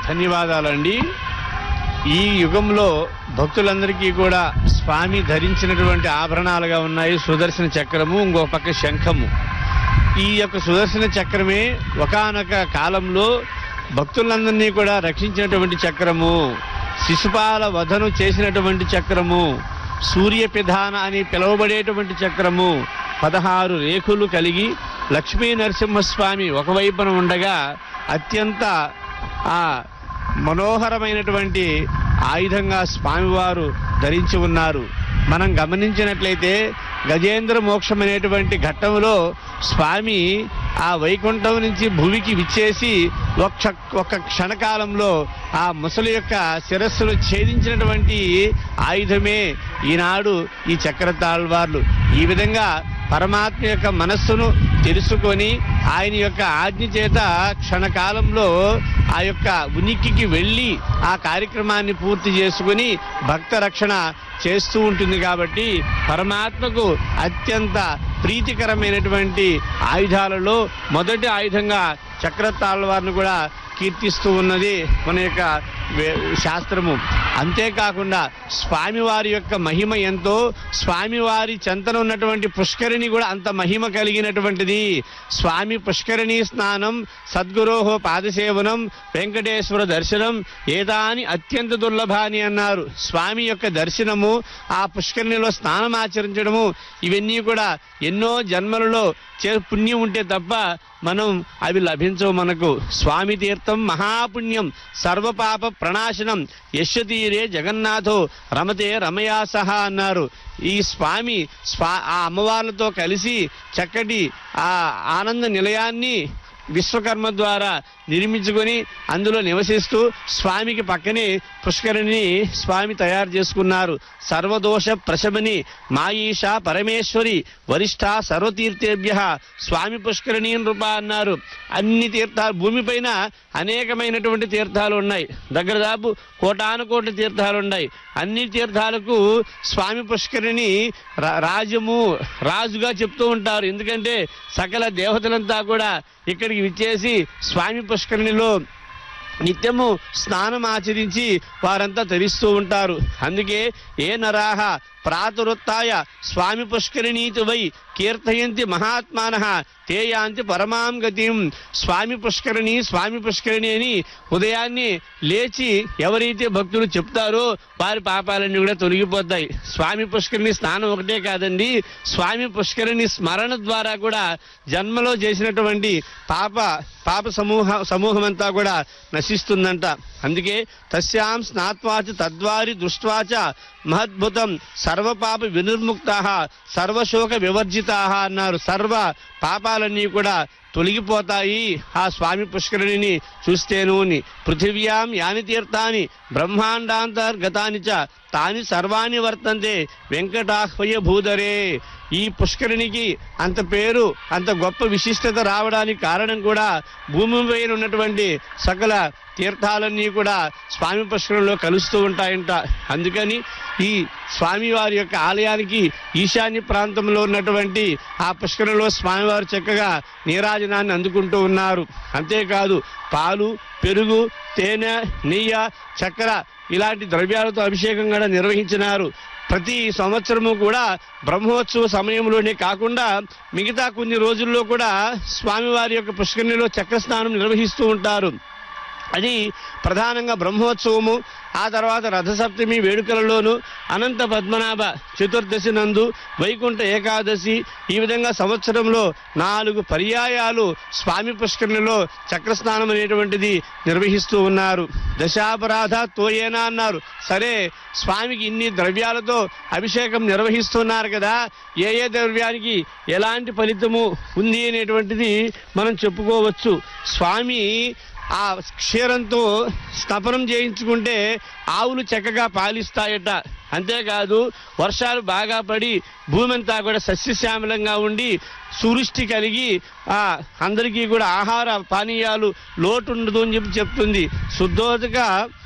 ధన్యవాదాలండి ఈ యుగంలో భక్తులందరికీ కూడా స్వామి ధరించినటువంటి ఆభరణాలుగా ఉన్నాయి సుదర్శన చక్రము ఇంకో పక్క శంఖము ఈ యొక్క సుదర్శన చక్రమే ఒకానొక కాలంలో భక్తులందరినీ కూడా రక్షించినటువంటి చక్రము శిశుపాల వధను చేసినటువంటి చక్రము సూర్యపిధాన అని పిలువబడేటువంటి చక్రము పదహారు రేకులు కలిగి లక్ష్మీ నరసింహస్వామి ఒకవైపున ఉండగా అత్యంత ఆ మనోహరమైనటువంటి ఆయుధంగా స్వామివారు ధరించి ఉన్నారు మనం గమనించినట్లయితే గజేంద్ర మోక్షం అనేటువంటి ఘట్టంలో స్వామి ఆ వైకుంఠం నుంచి భూమికి విచ్చేసి ఒక్క ఒక్క క్షణకాలంలో ఆ ముసలి యొక్క శిరస్సును ఛేదించినటువంటి ఆయుధమే ఈనాడు ఈ చక్రతాళ్వార్లు ఈ విధంగా పరమాత్మ యొక్క మనస్సును తెలుసుకొని ఆయన యొక్క ఆజ్ఞ చేత క్షణకాలంలో ఆ యొక్క ఉనికికి వెళ్ళి ఆ కార్యక్రమాన్ని పూర్తి చేసుకుని భక్త రక్షణ చేస్తూ ఉంటుంది కాబట్టి పరమాత్మకు అత్యంత ప్రీతికరమైనటువంటి ఆయుధాలలో మొదటి ఆయుధంగా చక్రతాళ్వారిని కూడా కీర్తిస్తూ ఉన్నది మన యొక్క వే- శాస్త్రము అంతేకాకుండా స్వామివారి యొక్క మహిమ ఎంతో స్వామివారి చెంతన ఉన్నటువంటి పుష్కరిణి కూడా అంత మహిమ కలిగినటువంటిది స్వామి పుష్కరిణి స్నానం సద్గురోహో పాదసేవనం వెంకటేశ్వర దర్శనం ఏదాని అత్యంత దుర్లభాని అన్నారు స్వామి యొక్క దర్శనము ఆ పుష్కరిణిలో స్నానం ఆచరించడము ఇవన్నీ కూడా ఎన్నో జన్మలలో చే పుణ్యం ఉంటే తప్ప మనం అవి లభించవు మనకు స్వామి తీర్థం మహాపుణ్యం సర్వపాప ప్రణాశనం యశ్వతీరే జగన్నాథో రమతే రమయా సహా అన్నారు ఈ స్వామి స్వా ఆ అమ్మవార్లతో కలిసి చక్కటి ఆ ఆనంద నిలయాన్ని విశ్వకర్మ ద్వారా నిర్మించుకొని అందులో నివసిస్తూ స్వామికి పక్కనే పుష్కరిణిని స్వామి తయారు చేసుకున్నారు సర్వదోష ప్రశమని మాయీష పరమేశ్వరి వరిష్ఠ సర్వతీర్థేభ్య స్వామి పుష్కరిణి రూప అన్నారు అన్ని తీర్థాలు భూమిపైన అనేకమైనటువంటి తీర్థాలు ఉన్నాయి దగ్గర దాపు కోటాను కోట్ల తీర్థాలు ఉన్నాయి అన్ని తీర్థాలకు స్వామి పుష్కరిణి రా- రాజము రాజుగా చెప్తూ ఉంటారు ఎందుకంటే సకల దేవతలంతా కూడా ఇక్కడికి విచ్చేసి స్వామి పుష్కరిణిలో నిత్యము స్నానం ఆచరించి వారంతా తరిస్తూ ఉంటారు అందుకే ఏ నరాహ ప్రాతురుత్తాయ స్వామి పుష్కరిణీతి వై కీర్తయంతి మహాత్మాన తే యాంతి పరమాం గతిం స్వామి పుష్కరిణి స్వామి పుష్కరిణి అని ఉదయాన్నే లేచి ఎవరైతే భక్తులు చెప్తారో వారి పాపాలన్నీ కూడా తొలగిపోతాయి స్వామి పుష్కరిణి స్నానం ఒకటే కాదండి స్వామి పుష్కరిణి స్మరణ ద్వారా కూడా జన్మలో చేసినటువంటి పాప పాప సమూహ సమూహం అంతా కూడా నశిస్తుందంట అందుకే తస్యాం స్నాత్వాచ తద్వారి దృష్ట్వాచ మహద్భుతం సర్వపాప వినిర్ముక్త సర్వశోక వివర్జితా అన్నారు సర్వ పాపాలన్నీ కూడా తొలగిపోతాయి ఆ స్వామి పుష్కరిణిని చూస్తేను అని. పృథివ్యాం యాని తీర్థాని బ్రహ్మాండాంతర్గతాని చ తాని సర్వాణి వర్తంతే వెంకటాహ్వయ భూధరే ఈ పుష్కరిణికి అంత పేరు అంత గొప్ప విశిష్టత రావడానికి కారణం కూడా భూమి పైన ఉన్నటువంటి సకల తీర్థాలన్నీ కూడా స్వామి పుష్కరంలో కలుస్తూ ఉంటాయంట అందుకని ఈ స్వామివారి యొక్క ఆలయానికి ఈశాన్య ప్రాంతంలో ఉన్నటువంటి ఆ పుష్కరంలో స్వామివారు చక్కగా నీరాజనాన్ని అందుకుంటూ ఉన్నారు అంతేకాదు పాలు పెరుగు తేనె నెయ్యి చక్కెర ఇలాంటి ద్రవ్యాలతో అభిషేకం కూడా నిర్వహించినారు ప్రతి సంవత్సరము కూడా బ్రహ్మోత్సవ సమయంలోనే కాకుండా మిగతా కొన్ని రోజుల్లో కూడా స్వామివారి యొక్క పుష్కరిణిలో చక్ర స్నానం నిర్వహిస్తూ ఉంటారు అది ప్రధానంగా బ్రహ్మోత్సవము ఆ తర్వాత రథసప్తమి వేడుకలలోను అనంత పద్మనాభ చతుర్దశి నందు వైకుంఠ ఏకాదశి ఈ విధంగా సంవత్సరంలో నాలుగు పర్యాయాలు స్వామి పుష్కరిణిలో చక్రస్నానం అనేటువంటిది నిర్వహిస్తూ ఉన్నారు దశాపరాధ తోయేనా అన్నారు సరే స్వామికి ఇన్ని ద్రవ్యాలతో అభిషేకం నిర్వహిస్తున్నారు కదా ఏ ఏ ద్రవ్యానికి ఎలాంటి ఫలితము ఉంది అనేటువంటిది మనం చెప్పుకోవచ్చు స్వామి ఆ క్షీరంతో స్తపనం చేయించుకుంటే ఆవులు చక్కగా పాలిస్తాయట అంతేకాదు వర్షాలు బాగా పడి భూమి అంతా కూడా సస్యశ్యామలంగా ఉండి సువృష్టి కలిగి ఆ అందరికీ కూడా ఆహార పానీయాలు లోటు ఉండదు అని చెప్పి చెప్తుంది శుద్ధోదక